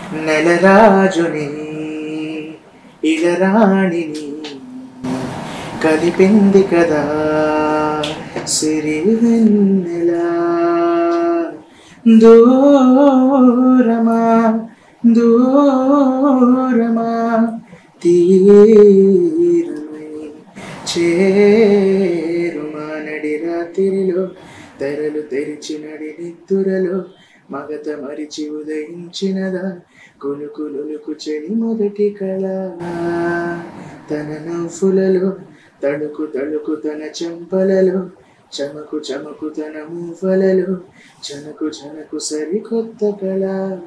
నెలరాజుని ఇలరాణిని కలిపింది కదా సిరివెన్నెలా దూరమా దూరమా తీరమై చేరుమా నడి రాత్రిలో తెరలు తెరిచి నడి నిద్దురలో మగత మరిచి ఉదయించినదా కొలుకులుకు చెడి మొదటి కళ తన నవ్వులలో తడుకు తడుకు తన చెంపలలో చమకు చమకు తన మూవలలో చనకు చనకు సరికొత్త కళ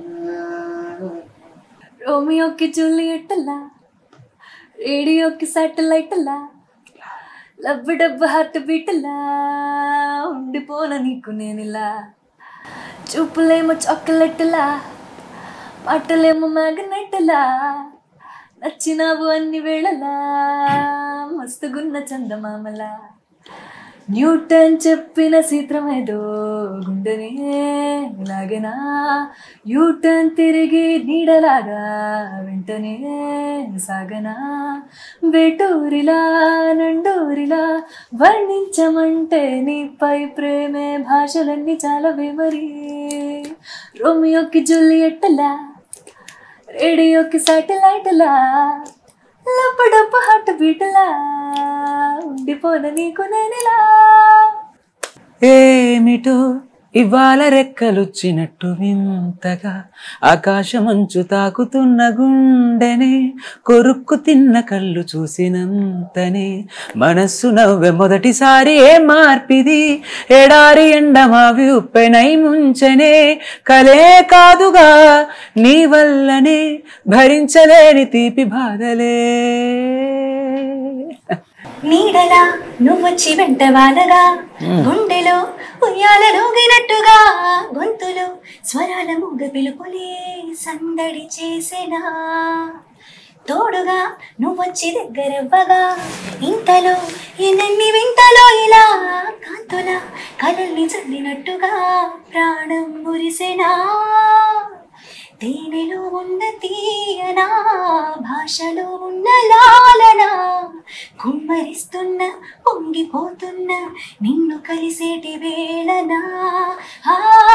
రోమియోకి జూలియట్లా రేడియోకి సాటిలైట్లా లవ్ డబ్బు హార్ట్ బీట్లా ఉండిపోన నీకు నేనిలా చూపులేమో చాక్లెట్లా మాటలేమో మ్యాగ్నెట్లా నచ్చినావు అన్ని వేళలా మస్తుగున్న చందమామలా న్యూటన్ చెప్పిన సూత్రమేదో గుండెనే లాగనా యూటర్న్ తిరిగి నీడలాగా వెంటనే సాగనా వేటూరిలా నండూరిలా వర్ణించమంటే నీపై ప్రేమే భాషలన్నీ చాలవే మరి రోమియోకి జూలియట్టలా రేడియోకి సాటిలైట్లా లప్పడప్ప హార్ట్ బీట్లా ఉండిపోన నీకు నేనిలా ఏమిటో ఇవాళ రెక్కలొచ్చినట్టు వింతగా ఆకాశమంచు తాకుతున్న గుండెనే కొరుక్కు తిన్న కళ్ళు చూసినంతనే మనస్సు నవ్వె మొదటిసారి ఏ మార్పిది ఎడారి ఎండమావి ఉప్పెనై ముంచనే కలే కాదుగా నీ వల్లనే భరించలేని తీపి బాధలే నీడలా నువ్వొచ్చి వెంట వాలగా గుండెలో ఉయ్యాల రోగినట్టుగా గొంతులో స్వరాల మూగ పిలుపులే సందడి చేసేనా తోడుగా నువ్వొచ్చి దగ్గరవ్వగా ఇంతలో ఎన్నెన్ని వింతలో ఇలా కాంతుల కలల్ని చల్లినట్టుగా ప్రాణం మురిసెనా తేనెలో ఉన్న తీయనా భాషలో ఉన్న లాలన కుమ్మరిస్తున్న పొంగిపోతున్న నిన్ను కలిసేటి వేళనా ఆ,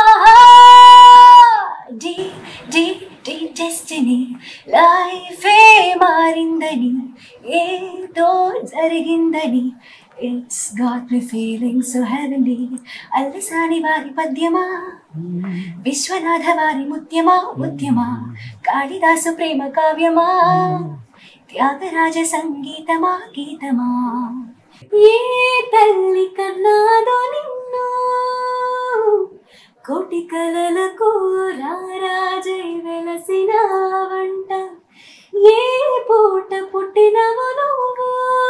డి డి డి డెస్టినీ లైఫే మారిందని ఏదో జరిగిందని it's got me feeling so heavenly Allasani వారి పద్యమా విశ్వనాథ వారి ముత్యమా ముత్యమా కాళిదాసు ప్రేమ కావ్యమా త్యాగరాజ సంగీతమా గీతమా ఏ తల్లి కన్నాదో నిన్ను కోటి కలలకు రారాజై వెలసిన వంట ఏ పూట పుట్టినవు నువ్వు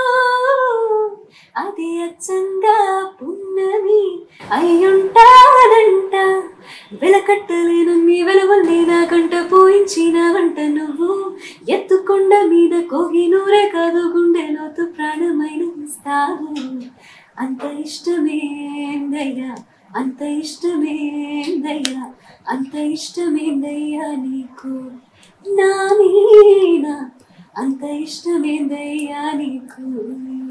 అది అచ్చంగా పున్నమి అయ్యుంటానంట వెలకట్టలేను నీ వెలవల్ని నాకంట పోయించిన వంట నువ్వు ఎత్తుకొండ మీద కోగి నూరే కాదు గుండె లోతు ప్రాణమైన ఇస్తావు అంత ఇష్టమేందయ్యా అంత ఇష్టమేందయ్యా అంత ఇష్టమేందయ్యా నీకు నా మీనా అంత ఇష్టమేందయ్యా నీకు